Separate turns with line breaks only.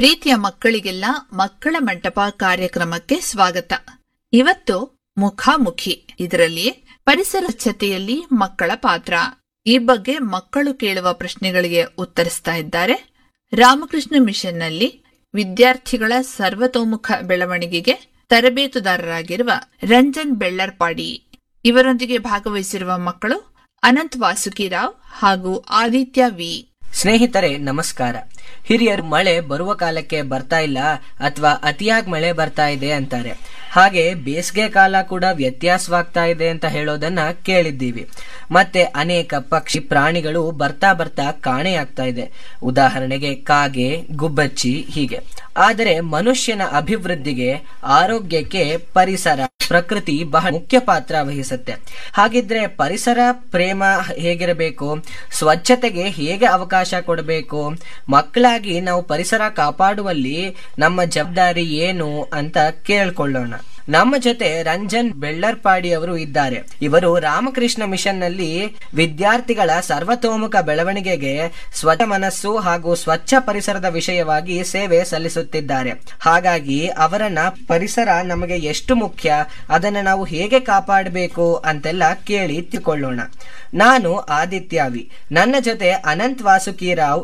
ಪ್ರೀತಿಯ ಮಕ್ಕಳಿಗೆಲ್ಲ ಮಕ್ಕಳ ಮಂಟಪ ಕಾರ್ಯಕ್ರಮಕ್ಕೆ ಸ್ವಾಗತ ಇವತ್ತು ಮುಖಾಮುಖಿ ಇದರಲ್ಲಿ ಪರಿಸರ ಸ್ವಚ್ಛತೆಯಲ್ಲಿ ಮಕ್ಕಳ ಪಾತ್ರ ಈ ಬಗ್ಗೆ ಮಕ್ಕಳು ಕೇಳುವ ಪ್ರಶ್ನೆಗಳಿಗೆ ಉತ್ತರಿಸ್ತಾ ಇದ್ದಾರೆ ರಾಮಕೃಷ್ಣ ಮಿಷನ್ನಲ್ಲಿ ವಿದ್ಯಾರ್ಥಿಗಳ ಸರ್ವತೋಮುಖ ಬೆಳವಣಿಗೆಗೆ ತರಬೇತುದಾರರಾಗಿರುವ ರಂಜನ್ ಬೆಳ್ಳರ್ಪಾಡಿ ಇವರೊಂದಿಗೆ ಭಾಗವಹಿಸಿರುವ ಮಕ್ಕಳು ಅನಂತ್ ವಾಸುಕಿರಾವ್ ಹಾಗೂ ಆದಿತ್ಯ ವಿ
ಸ್ನೇಹಿತರೆ ನಮಸ್ಕಾರ ಹಿರಿಯರು ಮಳೆ ಬರುವ ಕಾಲಕ್ಕೆ ಬರ್ತಾ ಇಲ್ಲ ಅಥವಾ ಅತಿಯಾಗಿ ಮಳೆ ಬರ್ತಾ ಇದೆ ಅಂತಾರೆ ಹಾಗೆ ಬೇಸಿಗೆ ಕಾಲ ಕೂಡ ವ್ಯತ್ಯಾಸವಾಗ್ತಾ ಇದೆ ಅಂತ ಹೇಳೋದನ್ನ ಕೇಳಿದ್ದೀವಿ ಮತ್ತೆ ಅನೇಕ ಪಕ್ಷಿ ಪ್ರಾಣಿಗಳು ಬರ್ತಾ ಬರ್ತಾ ಕಾಣೆಯಾಗ್ತಾ ಇದೆ ಉದಾಹರಣೆಗೆ ಕಾಗೆ ಗುಬ್ಬಚ್ಚಿ ಹೀಗೆ ಆದರೆ ಮನುಷ್ಯನ ಅಭಿವೃದ್ಧಿಗೆ ಆರೋಗ್ಯಕ್ಕೆ ಪರಿಸರ ಪ್ರಕೃತಿ ಬಹಳ ಮುಖ್ಯ ಪಾತ್ರ ವಹಿಸುತ್ತೆ ಹಾಗಿದ್ರೆ ಪರಿಸರ ಪ್ರೇಮ ಹೇಗಿರಬೇಕು ಸ್ವಚ್ಛತೆಗೆ ಹೇಗೆ ಅವಕಾಶ ಕೊಡಬೇಕು ಮಕ್ಕಳಾಗಿ ನಾವು ಪರಿಸರ ಕಾಪಾಡುವಲ್ಲಿ ನಮ್ಮ ಜವಾಬ್ದಾರಿ ಏನು ಅಂತ ಕೇಳ್ಕೊಳ್ಳೋಣ ನಮ್ಮ ಜೊತೆ ರಂಜನ್ ಬೆಳ್ಳರ್ಪಾಡಿ ಅವರು ಇದ್ದಾರೆ ಇವರು ರಾಮಕೃಷ್ಣ ಮಿಷನ್ ನಲ್ಲಿ ವಿದ್ಯಾರ್ಥಿಗಳ ಸರ್ವತೋಮುಖ ಬೆಳವಣಿಗೆಗೆ ಸ್ವಚ್ಛ ಮನಸ್ಸು ಹಾಗೂ ಸ್ವಚ್ಛ ಪರಿಸರದ ವಿಷಯವಾಗಿ ಸೇವೆ ಸಲ್ಲಿಸುತ್ತಿದ್ದಾರೆ ಹಾಗಾಗಿ ಅವರನ್ನ ಪರಿಸರ ನಮಗೆ ಎಷ್ಟು ಮುಖ್ಯ ಅದನ್ನ ನಾವು ಹೇಗೆ ಕಾಪಾಡಬೇಕು ಅಂತೆಲ್ಲ ಕೇಳಿ ತಿಳ್ಕೊಳ್ಳೋಣ ನಾನು ಆದಿತ್ಯವಿ ನನ್ನ ಜೊತೆ ಅನಂತ್ ವಾಸುಕಿರಾವ್